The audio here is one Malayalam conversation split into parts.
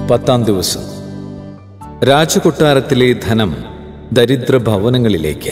പത്താം ദിവസം രാജകൊട്ടാരത്തിലെ ധനം ദരിദ്ര ഭവനങ്ങളിലേക്ക്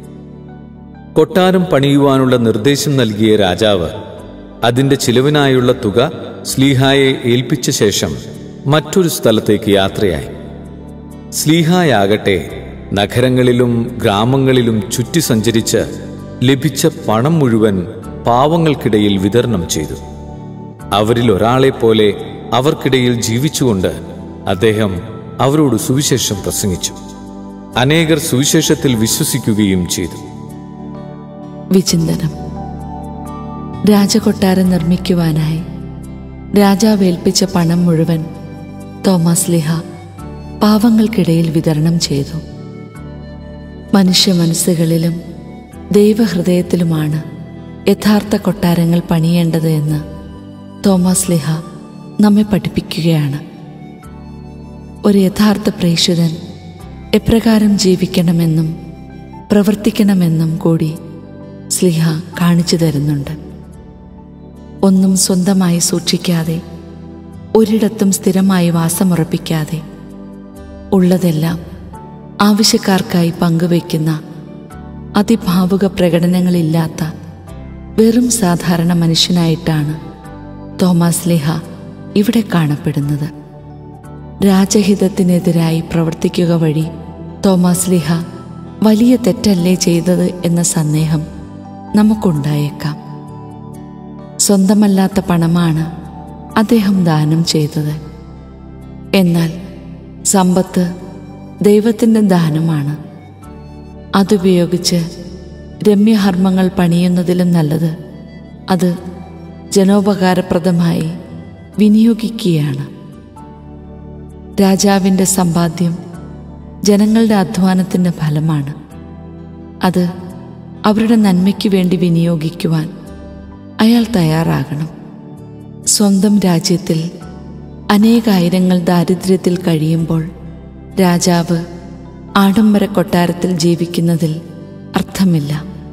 കൊട്ടാരം പണിയുവാനുള്ള നിർദ്ദേശം നൽകിയ രാജാവ് അതിന്റെ ചിലവിനായുള്ള തുക സ്ലീഹായെ ഏൽപ്പിച്ച ശേഷം മറ്റൊരു സ്ഥലത്തേക്ക് യാത്രയായി സ്ലീഹായാകട്ടെ നഗരങ്ങളിലും ഗ്രാമങ്ങളിലും ചുറ്റി സഞ്ചരിച്ച് ലഭിച്ച പണം മുഴുവൻ പാവങ്ങൾക്കിടയിൽ വിതരണം ചെയ്തു അവരിൽ ഒരാളെപ്പോലെ അവർക്കിടയിൽ ജീവിച്ചുകൊണ്ട് അദ്ദേഹം അവരോട് സുവിശേഷം പ്രസംഗിച്ചു അനേകർ സുവിശേഷത്തിൽ വിശ്വസിക്കുകയും ചെയ്തു വിചിന്തനം രാജകൊട്ടാരം നിർമ്മിക്കുവാനായി രാജാവ് ഏൽപ്പിച്ച പണം മുഴുവൻ തോമസ് ലിഹ പാവങ്ങൾക്കിടയിൽ വിതരണം ചെയ്തു മനുഷ്യ മനസ്സുകളിലും ദൈവഹൃദയത്തിലുമാണ് യഥാർത്ഥ കൊട്ടാരങ്ങൾ പണിയേണ്ടത് എന്ന് തോമസ് ലിഹ നമ്മെ പഠിപ്പിക്കുകയാണ് ഒരു യഥാർത്ഥ പ്രേക്ഷിതൻ എപ്രകാരം ജീവിക്കണമെന്നും പ്രവർത്തിക്കണമെന്നും കൂടി സ്ലിഹ കാണിച്ചു തരുന്നുണ്ട് ഒന്നും സ്വന്തമായി സൂക്ഷിക്കാതെ ഒരിടത്തും സ്ഥിരമായി വാസമുറപ്പിക്കാതെ ഉള്ളതെല്ലാം ആവശ്യക്കാർക്കായി പങ്കുവയ്ക്കുന്ന അതിഭാവുക പ്രകടനങ്ങളില്ലാത്ത വെറും സാധാരണ മനുഷ്യനായിട്ടാണ് തോമസ് ലിഹ ഇവിടെ കാണപ്പെടുന്നത് രാജഹിതത്തിനെതിരായി പ്രവർത്തിക്കുക വഴി തോമസ് ലിഹ വലിയ തെറ്റല്ലേ ചെയ്തത് എന്ന സന്ദേഹം നമുക്കുണ്ടായേക്കാം സ്വന്തമല്ലാത്ത പണമാണ് അദ്ദേഹം ദാനം ചെയ്തത് എന്നാൽ സമ്പത്ത് ദൈവത്തിൻ്റെ ദാനമാണ് അതുപയോഗിച്ച് രമ്യഹർമ്മങ്ങൾ പണിയുന്നതിലും നല്ലത് അത് ജനോപകാരപ്രദമായി വിനിയോഗിക്കുകയാണ് രാജാവിൻ്റെ സമ്പാദ്യം ജനങ്ങളുടെ അധ്വാനത്തിൻ്റെ ഫലമാണ് അത് അവരുടെ നന്മയ്ക്ക് വേണ്ടി വിനിയോഗിക്കുവാൻ അയാൾ തയ്യാറാകണം സ്വന്തം രാജ്യത്തിൽ അനേകായിരങ്ങൾ ദാരിദ്ര്യത്തിൽ കഴിയുമ്പോൾ രാജാവ് ആഡംബര കൊട്ടാരത്തിൽ ജീവിക്കുന്നതിൽ അർത്ഥമില്ല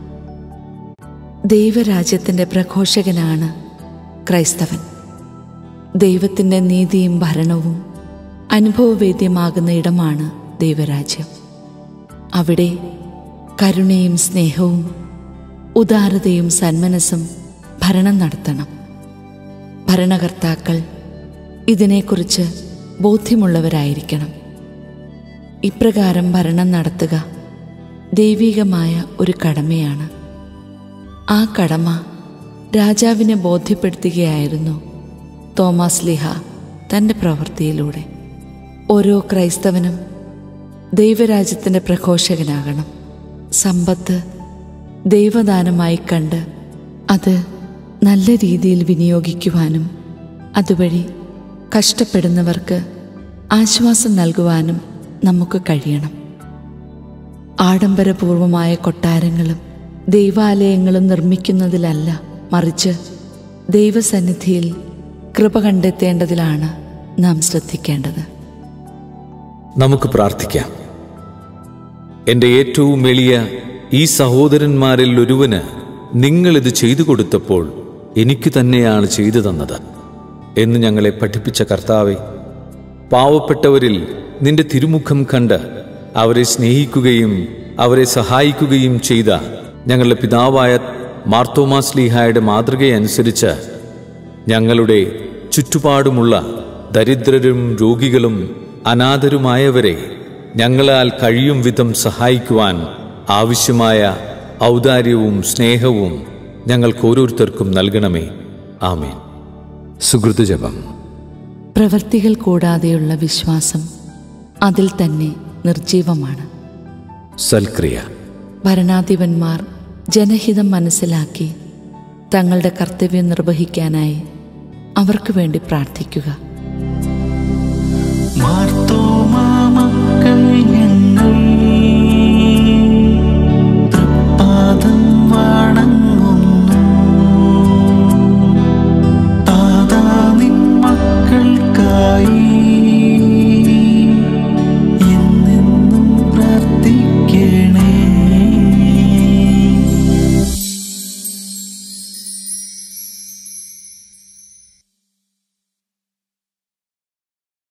ദൈവരാജ്യത്തിൻ്റെ പ്രഘോഷകനാണ് ക്രൈസ്തവൻ ദൈവത്തിൻ്റെ നീതിയും ഭരണവും അനുഭവവേദ്യമാകുന്ന ഇടമാണ് ദൈവരാജ്യം അവിടെ കരുണയും സ്നേഹവും ഉദാരതയും സന്മനസ്സും ഭരണം നടത്തണം ഭരണകർത്താക്കൾ ഇതിനെക്കുറിച്ച് ബോധ്യമുള്ളവരായിരിക്കണം ഇപ്രകാരം ഭരണം നടത്തുക ദൈവികമായ ഒരു കടമയാണ് ആ കടമ രാജാവിനെ ബോധ്യപ്പെടുത്തുകയായിരുന്നു തോമസ് ലിഹ തൻ്റെ പ്രവൃത്തിയിലൂടെ ഓരോ ക്രൈസ്തവനും ദൈവരാജ്യത്തിൻ്റെ പ്രഘോഷകനാകണം സമ്പത്ത് ദൈവദാനമായി കണ്ട് അത് നല്ല രീതിയിൽ വിനിയോഗിക്കുവാനും അതുവഴി കഷ്ടപ്പെടുന്നവർക്ക് ആശ്വാസം നൽകുവാനും നമുക്ക് കഴിയണം ആഡംബരപൂർവമായ കൊട്ടാരങ്ങളും ദൈവാലയങ്ങളും നിർമ്മിക്കുന്നതിലല്ല മറിച്ച് ദൈവസന്നിധിയിൽ കൃപ കണ്ടെത്തേണ്ടതിലാണ് നാം ശ്രദ്ധിക്കേണ്ടത് നമുക്ക് പ്രാർത്ഥിക്കാം എൻ്റെ ഏറ്റവും എളിയ ഈ സഹോദരന്മാരിൽ ഒരുവന് നിങ്ങൾ ഇത് ചെയ്തു കൊടുത്തപ്പോൾ എനിക്ക് തന്നെയാണ് ചെയ്തു തന്നത് എന്ന് ഞങ്ങളെ പഠിപ്പിച്ച കർത്താവെ പാവപ്പെട്ടവരിൽ നിന്റെ തിരുമുഖം കണ്ട് അവരെ സ്നേഹിക്കുകയും അവരെ സഹായിക്കുകയും ചെയ്ത ഞങ്ങളുടെ പിതാവായ മാർത്തോമാസ് ലീഹായുടെ മാതൃകയനുസരിച്ച് ഞങ്ങളുടെ ചുറ്റുപാടുമുള്ള ദരിദ്രരും രോഗികളും അനാഥരുമായവരെ ഞങ്ങളാൽ കഴിയും വിധം സഹായിക്കുവാൻ ആവശ്യമായ ഔദാര്യവും സ്നേഹവും ഞങ്ങൾക്ക് ഓരോരുത്തർക്കും നൽകണമേ ആമേൻ സുഹൃത്തുജപം പ്രവൃത്തികൾ കൂടാതെയുള്ള വിശ്വാസം അതിൽ തന്നെ നിർജീവമാണ് സൽക്രിയ ഭരണാധിപന്മാർ ജനഹിതം മനസ്സിലാക്കി തങ്ങളുടെ കർത്തവ്യം നിർവഹിക്കാനായി അവർക്ക് വേണ്ടി പ്രാർത്ഥിക്കുക മാർത്തോ